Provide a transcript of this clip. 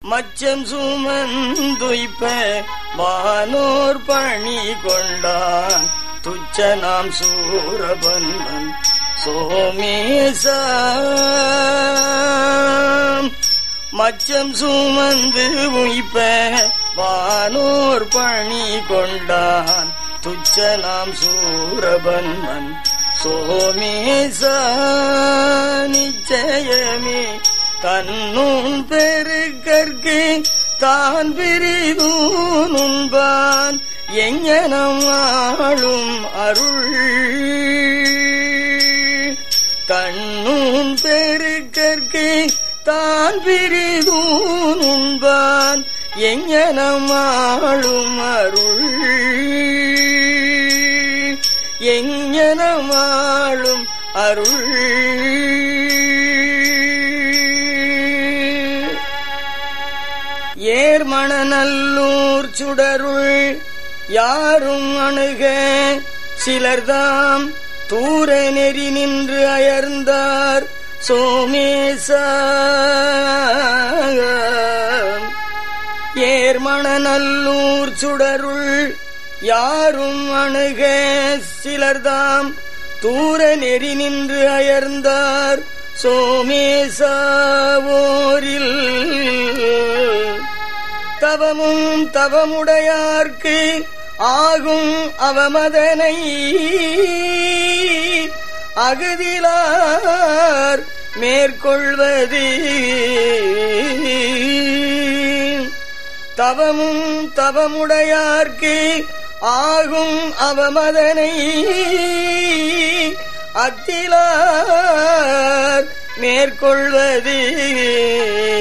மச்சம் சுமந்துய்ப்ப வானோர் பணி கொண்டான் துச்ச நாம் சூரபந்தன் சோமேச மச்சம் சுமந்து உய்ப்ப வானோர் பணி கொண்டான் துச்ச நாம் சூரபந்தன் சோமேச நிச்சயமே தன்னும் பெருக்கற்கு தான் பிரிதூனுண்பான் எங்கனம் ஆளும் அருள் தன்னும் பெருக்கற்கு தான் பிரிதூனுண்பான் எங்கனம் ஆளும் அருள் எங்கனம் ஆளும் அருள் ஏர்மணநல்லூர் சுடருள் யாரும் அணுக சிலர்தாம் தூர நெறி நின்று அயர்ந்தார் சோமேச ஏர்மணநல்லூர் சுடருள் யாரும் அணுக சிலர்தாம் தூர நெறி நின்று அயர்ந்தார் சோமேசாவோரில் தவமும் தவமுடையார்க்கு ஆகும் அவமதனை அகதிலார் மேற்கொள்வது தவமும் தவமுடையார்க்கு ஆகும் அவமதனை அத்திலார் மேற்கொள்வது